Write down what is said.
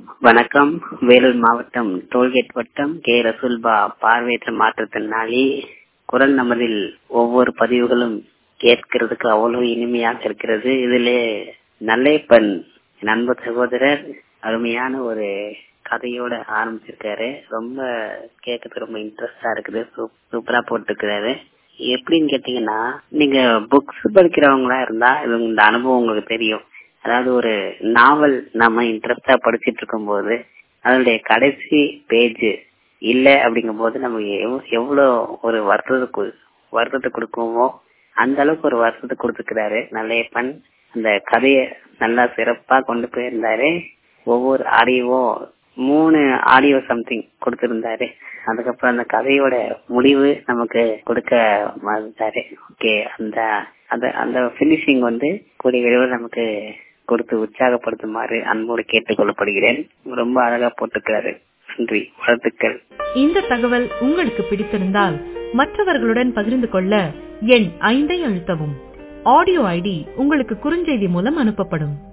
வணக்கம் வேலூர் மாவட்டம் டோல்கேட் வட்டம் கே ரசூல்பா பார்வையற்ற மாற்றுத்திறனாளி குரல் நமதில் ஒவ்வொரு பதிவுகளும் கேட்கிறதுக்கு அவ்வளவு இனிமையாக இருக்கிறது இதிலே நல்லேப்பன் என் அன்பு சகோதரர் அருமையான ஒரு கதையோட ஆரம்பிச்சிருக்காரு ரொம்ப கேட்கறதுக்கு ரொம்ப இன்ட்ரெஸ்டா இருக்குது சூப்பரா போட்டுருக்கிறாரு எப்படின்னு கேட்டீங்கன்னா நீங்க புக்ஸ் படிக்கிறவங்களா இருந்தா இது இந்த அனுபவம் உங்களுக்கு தெரியும் அதாவது ஒரு நாவல் நம்ம இன்ட்ரெஸ்டா படிச்சிட்டு இருக்கும் போது அதனுடைய கடைசி பேஜ் இல்ல அப்படிங்கும் போது நமக்கு எவ்வளவு ஒரு வருத்தத்துக்கு வருத்தத்தை கொடுக்குமோ அந்த அளவுக்கு ஒரு வருத்தத்தை கொடுத்துக்கிறாரு நல்லையப்பன் அந்த கதைய நல்லா சிறப்பா கொண்டு போயிருந்தாரு ஒவ்வொரு ஆடியோவோ மூணு ஆடியோ சம்திங் கொடுத்திருந்தாரு அதுக்கப்புறம் அந்த கதையோட முடிவு நமக்கு கொடுக்க மறந்தாரு ஓகே அந்த அந்த அந்த பினிஷிங் வந்து கூடிய விரைவில் நமக்கு கொடுத்து உற்சாகப்படுத்துமாறு அன்போடு கேட்டுக் கொள்ளப்படுகிறேன் ரொம்ப அழகா போட்டுக்கிறாரு நன்றி வாழ்த்துக்கள் இந்த தகவல் உங்களுக்கு பிடித்திருந்தால் மற்றவர்களுடன் பகிர்ந்து கொள்ள எண் ஐந்தை அழுத்தவும் ஆடியோ ஐடி உங்களுக்கு குறுஞ்செய்தி மூலம் அனுப்பப்படும்